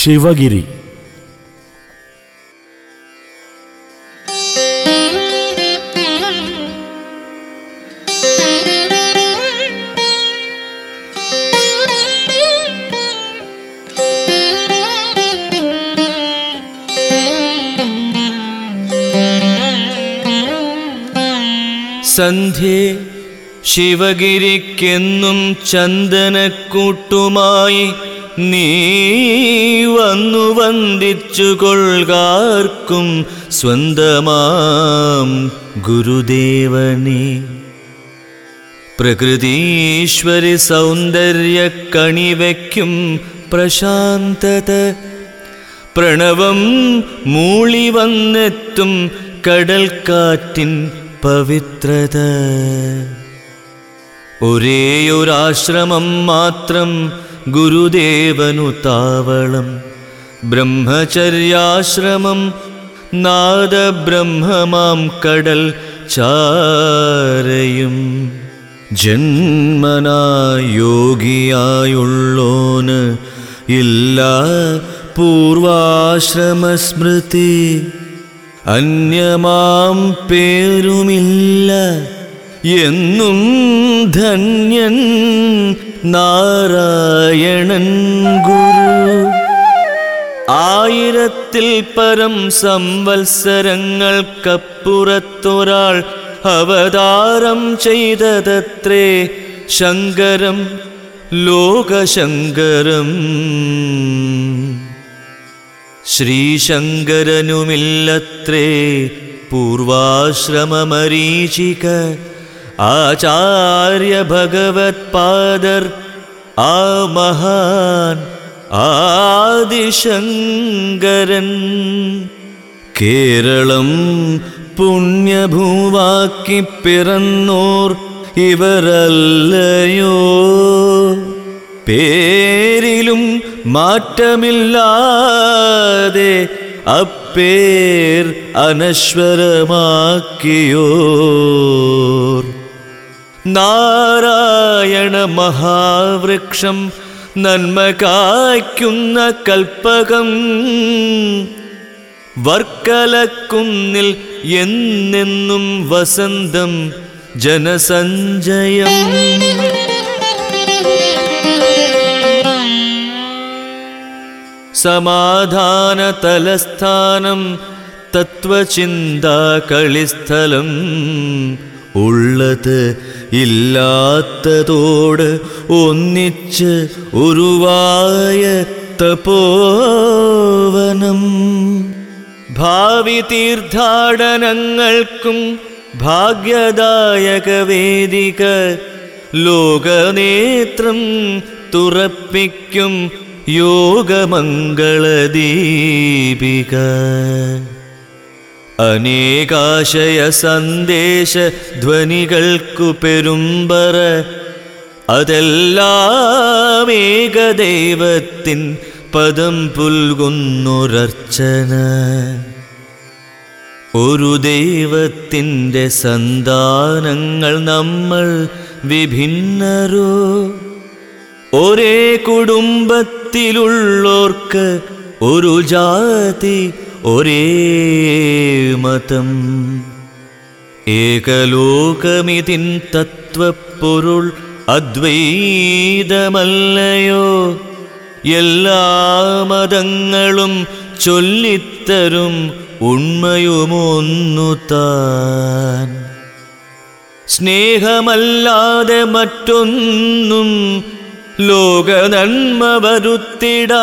ശിവഗിരി സന്ധ്യേ ശിവഗിരിക്കെന്നും ചന്ദനക്കൂട്ടുമായി നീ വന്നു വന്ദിച്ചു കൊൾകാർക്കും സ്വന്തമാം ഗുരുദേവനെ പ്രകൃതീശ്വരി സൗന്ദര്യ കണിവയ്ക്കും പ്രശാന്തത പ്രണവം മൂളി വന്നെത്തും കടൽക്കാറ്റിൻ പവിത്രത ഒരേയൊരാശ്രമം മാത്രം ഗുരുദേവനു താവളം ബ്രഹ്മചര്യാശ്രമം നാദബ്രഹ്മമാം കടൽ ചാരയും ജന്മനാ യോഗിയായുള്ളോന് ഇല്ല പൂർവാശ്രമസ്മൃതി അന്യമാം പേരുമില്ല എന്നും ധന്യൻ നാരായണൻ ഗുരു ആയിരത്തിൽ പരം സംവത്സരങ്ങൾക്കപ്പുറത്തൊരാൾ അവതാരം ചെയ്തതത്രേ ശങ്കരം ലോകശങ്കരം ശ്രീശങ്കരനുമില്ലത്രേ പൂർവാശ്രമമരീചിക ആചാര്യ ഭഗവത് പാദർ ആ മഹാൻ ആദിശങ്കരൻ കേരളം പുണ്യഭൂവാക്കി പിറന്നോർ ഇവരല്ലയോ പേരിലും മാറ്റമില്ലാതെ അപ്പേർ അനശ്വരമാക്കിയോർ നാരായണ മഹാവൃക്ഷം നന്മ കായ്ക്കുന്ന കൽപ്പകം വർക്കലക്കുന്നിൽ എന്നെന്നും വസന്തം ജനസഞ്ചയം സമാധാനതലസ്ഥാനം തത്വചിന്താകളിസ്ഥലം ഉള്ളത് ഇല്ലാത്തതോട് ഒന്നിച്ച് ഉരുവായ തപോവനം ഭാവി തീർത്ഥാടനങ്ങൾക്കും ഭാഗ്യദായക വേദിക ലോകനേത്രം തുറപ്പിക്കും യോഗമംഗളദീപിക അനേകാശയ സന്ദേശ ധ്വനികൾക്കു പെരുമ്പറ അതെല്ലാം ഏകദൈവത്തിൻ പദം പുൽകുന്നൊരർച്ചന ഒരു ദൈവത്തിൻ്റെ സന്താനങ്ങൾ നമ്മൾ വിഭിന്നരോ ഒരേ കുടുംബത്തിലുള്ളോർക്ക് ഒരു ജാതി ഒരേ മതം ഏകലോകമിതിൻ തത്വപ്പൊരുൾ അദ്വൈതമല്ലയോ എല്ലാ മതങ്ങളും ചൊല്ലിത്തരും ഉണ്മയുമൊന്നു താൻ സ്നേഹമല്ലാതെ മറ്റൊന്നും ലോക നന്മ വരുത്തിട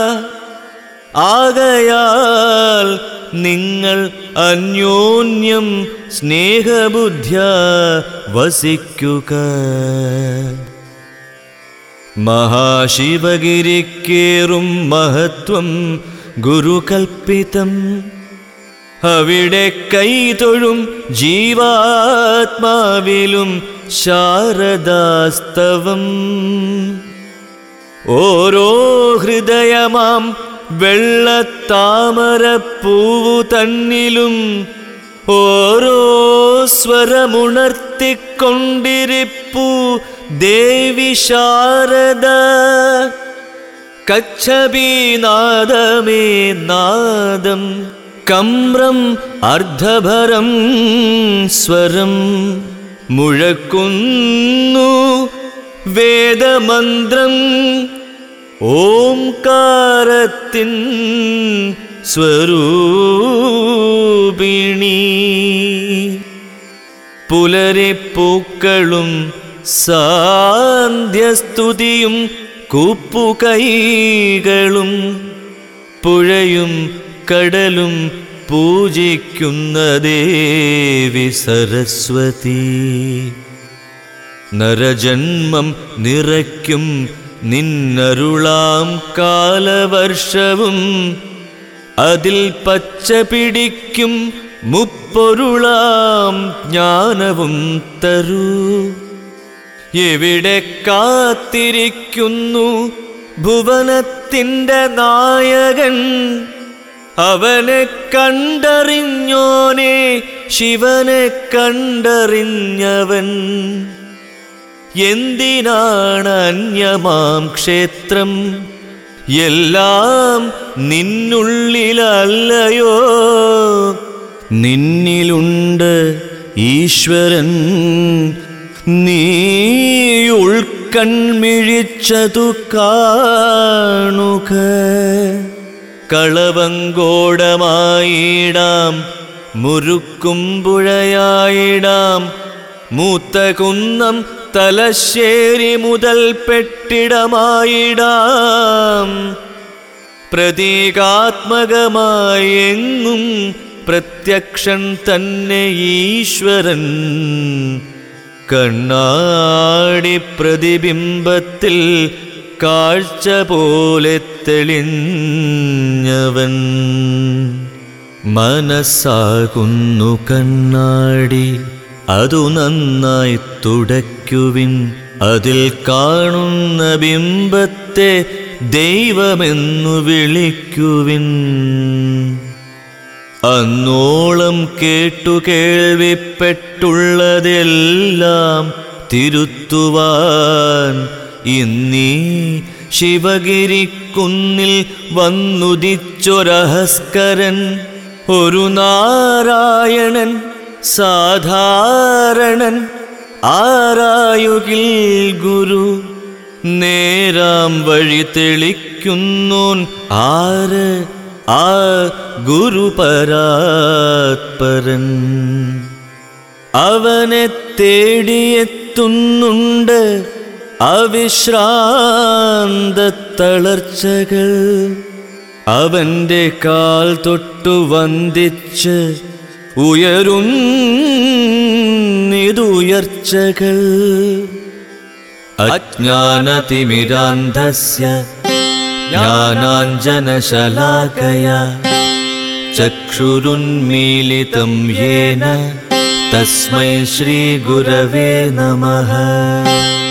ആകയാൽ നിങ്ങൾ അന്യോന്യം സ്നേഹബുദ്ധ്യ വസിക്കുക മഹാശിവഗിരിക്കേറും മഹത്വം ഗുരുകൽപ്പിതം അവിടെ കൈതൊഴും ജീവാത്മാവിലും ശാരദാസ്തവം ഓരോ ഹൃദയമാം വെള്ളത്താമരപ്പൂവു തന്നിലും ഓരോ സ്വരമുണർത്തിക്കൊണ്ടിരിപ്പു ദേവി ശാരദ കച്ഛബീനാദമേ നാദം കമ്രം അർദ്ധഭരം സ്വരം മുഴക്കുന്നു വേദമന്ത്രം ഓംകാരത്തിൻ സ്വരൂപിണി പുലരെ പൂക്കളും സാന്ധ്യസ്തുതിയും കൂപ്പുകൈകളും പുഴയും കടലും പൂജിക്കുന്ന ദേവി സരസ്വതി നരജന്മം നിറയ്ക്കും നിന്നരുളാം കാലവർഷവും അതിൽ പച്ച പിടിക്കും മുപ്പൊരുളാം ജ്ഞാനവും തരൂ എവിടെ കാത്തിരിക്കുന്നു ഭുവനത്തിൻ്റെ നായകൻ അവനെ കണ്ടറിഞ്ഞോനെ ശിവനെ കണ്ടറിഞ്ഞവൻ എന്തിനാണ് അന്യമാം ക്ഷേത്രം എല്ലാം നിന്നുള്ളിലല്ലയോ നിന്നിലുണ്ട് ഈശ്വരൻ നീ ഉൾക്കൺമിഴിച്ചതു കാണുക കളവങ്കോടമായിടാം മുറുക്കുംപുഴയായിടാം മൂത്ത കുന്നം തലശ്ശേരി മുതൽ പെട്ടിടമായിടാം പ്രതീകാത്മകമായി എങ്ങും പ്രത്യക്ഷൻ തന്നെ ഈശ്വരൻ കണ്ണാടി പ്രതിബിംബത്തിൽ കാഴ്ച പോലെ തെളിഞ്ഞവൻ മനസ്സാകുന്നു കണ്ണാടി അതു നന്നായി തുടയ്ക്കുവിൻ അതിൽ കാണുന്ന ബിംബത്തെ ദൈവമെന്നു വിളിക്കുവിൻ അന്നോളം കേട്ടു കേൾവിപ്പെട്ടുള്ളതെല്ലാം തിരുത്തുവാൻ ഇന്നീ ശിവഗിരിക്കുന്നിൽ വന്നുദിച്ചൊരഹസ്കരൻ ഒരു നാരായണൻ സാധാരണൻ ആരായുകിൽ ഗുരു നേരാം വഴി തെളിക്കുന്നോൻ ആര് ആ ഗുരുപരാത്പരൻ അവനെ തേടിയെത്തുന്നുണ്ട് അവിശ്രാന്ത തളർച്ചകൾ അവന്റെ കാൽ തൊട്ടു വന്ദിച്ച് ഉയരുന്നിതുയർച്ചകൾ അജ്ഞാനതിമിരാന്ധസ്യ ജ്ഞാനാഞ്ജനശലാകയ ചക്ഷുരുന്മീലിതം യേന തസ്മൈ ശ്രീഗുരവേ നമഃ